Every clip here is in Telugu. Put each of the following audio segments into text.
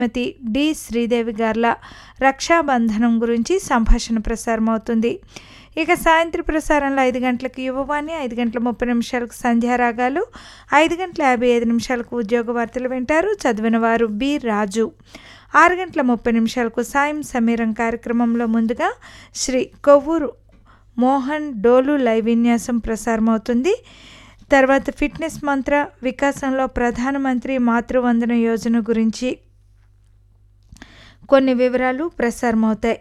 శ్రీమతి డి శ్రీదేవి గార్ల రక్షాబంధనం గురించి సంభాషణ ప్రసారం అవుతుంది ఇక సాయంత్రం ప్రసారంలో ఐదు గంటలకు యువవాణి ఐదు గంటల ముప్పై నిమిషాలకు సంధ్యారాగాలు ఐదు గంటల యాభై ఐదు నిమిషాలకు ఉద్యోగ వార్తలు వింటారు చదివిన వారు బి రాజు ఆరు గంటల ముప్పై నిమిషాలకు సాయం సమీరం కార్యక్రమంలో ముందుగా శ్రీ కొవ్వూరు మోహన్ డోలు లైవ్ విన్యాసం ప్రసారం అవుతుంది తర్వాత ఫిట్నెస్ మంత్ర వికాసంలో ప్రధానమంత్రి మాతృవందన యోజన గురించి కొన్ని వివరాలు ప్రసారం అవుతాయి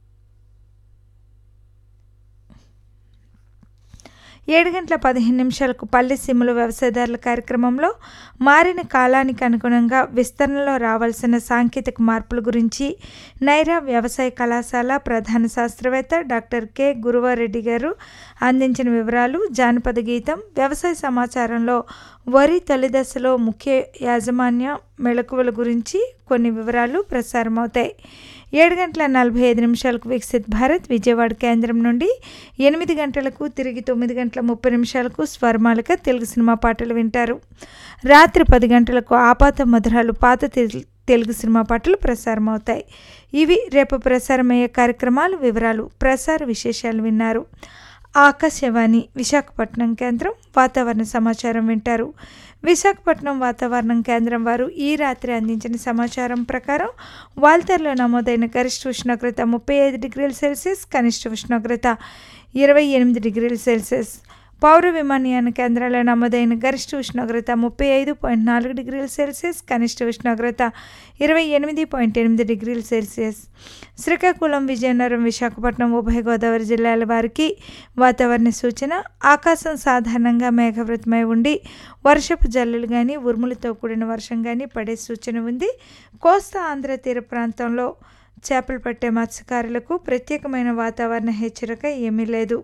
ఏడు గంటల పదిహేను నిమిషాలకు పల్లె సీమలు వ్యవసాయదారుల కార్యక్రమంలో మారిన కాలానికి అనుగుణంగా విస్తరణలో రావాల్సిన సాంకేతిక మార్పుల గురించి నైరా వ్యవసాయ కళాశాల ప్రధాన శాస్త్రవేత్త డాక్టర్ కె గురువారెడ్డి గారు అందించిన వివరాలు జానపద గీతం వ్యవసాయ సమాచారంలో వరి తొలిదశలో ముఖ్య యాజమాన్య మెళకువల గురించి కొన్ని వివరాలు ప్రసారమవుతాయి ఏడు గంటల నలభై ఐదు నిమిషాలకు వికసిత్ భారత్ విజయవాడ కేంద్రం నుండి ఎనిమిది గంటలకు తిరిగి తొమ్మిది గంటల ముప్పై నిమిషాలకు స్వర్మాలిక తెలుగు సినిమా పాటలు వింటారు రాత్రి పది గంటలకు ఆపాత మధురాలు పాత తెలుగు సినిమా పాటలు ప్రసారం అవుతాయి ఇవి రేపు ప్రసారమయ్యే కార్యక్రమాల వివరాలు ప్రసార విశేషాలు విన్నారు ఆకాశవాణి విశాఖపట్నం కేంద్రం వాతావరణ సమాచారం వింటారు విశాఖపట్నం వాతావరణం కేంద్రం వారు ఈ రాత్రి అందించిన సమాచారం ప్రకారం వాల్తర్లో నమోదైన గరిష్ట ఉష్ణోగ్రత ముప్పై ఐదు డిగ్రీల సెల్సియస్ కనిష్ట ఉష్ణోగ్రత ఇరవై ఎనిమిది డిగ్రీల సెల్సియస్ పౌర విమానయాన కేంద్రాల్లో నమోదైన గరిష్ట ఉష్ణోగ్రత ముప్పై ఐదు పాయింట్ నాలుగు డిగ్రీల సెల్సియస్ కనిష్ట ఉష్ణోగ్రత ఇరవై ఎనిమిది పాయింట్ ఎనిమిది డిగ్రీల సెల్సియస్ శ్రీకాకుళం విజయనగరం విశాఖపట్నం ఉభయ గోదావరి జిల్లాల వారికి వాతావరణ సూచన ఆకాశం సాధారణంగా మేఘవృతమై ఉండి వర్షపు జల్లులు కానీ ఉరుములతో కూడిన వర్షం కానీ పడే సూచన ఉంది కోస్తా ఆంధ్ర తీర ప్రాంతంలో చేపలు పట్టే మత్స్యకారులకు ప్రత్యేకమైన వాతావరణ హెచ్చరిక ఏమీ లేదు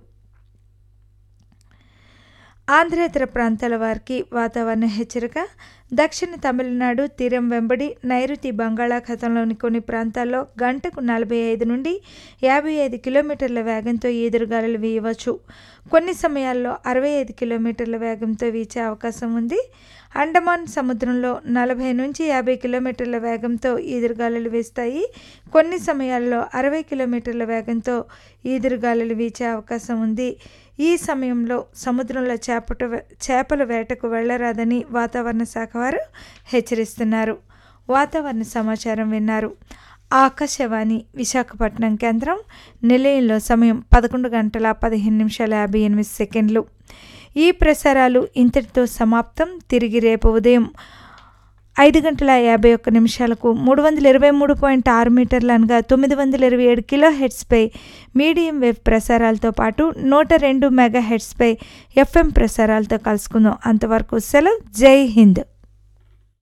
ఆంధ్రేతర ప్రాంతాల వారికి వాతావరణ హెచ్చరిక దక్షిణ తమిళనాడు తీరం వెంబడి నైరుతి బంగాళాఖాతంలోని కొన్ని ప్రాంతాల్లో గంటకు నలభై ఐదు నుండి యాభై ఐదు కిలోమీటర్ల వేగంతో ఈదురుగాలులు వీయవచ్చు కొన్ని సమయాల్లో అరవై ఐదు కిలోమీటర్ల వేగంతో వీచే అవకాశం ఉంది అండమాన్ సముద్రంలో నలభై నుంచి యాభై కిలోమీటర్ల వేగంతో ఈదురుగాలులు వీస్తాయి కొన్ని సమయాల్లో అరవై కిలోమీటర్ల వేగంతో ఈదురుగాలులు వీచే అవకాశం ఉంది ఈ సమయంలో సముద్రంలో చేపట చేపల వేటకు వెళ్ళరాదని వాతావరణ శాఖ వారు హెచ్చరిస్తున్నారు వాతావరణ సమాచారం విన్నారు ఆకాశవాణి విశాఖపట్నం కేంద్రం నిలయంలో సమయం పదకొండు గంటల పదిహేను నిమిషాల యాభై ఎనిమిది సెకండ్లు ఈ ప్రసారాలు ఇంతటితో సమాప్తం తిరిగి రేపు ఉదయం ఐదు గంటల యాభై ఒక్క నిమిషాలకు మూడు వందల ఇరవై మూడు పాయింట్ ఆరు మీటర్లు అనగా తొమ్మిది వందల ఇరవై ఏడు కిలో హెడ్స్పై మీడియం వేవ్ ప్రసారాలతో పాటు నూట రెండు మెగా హెడ్స్పై ఎఫ్ఎం ప్రసారాలతో కలుసుకుందాం అంతవరకు సెలవు జై హింద్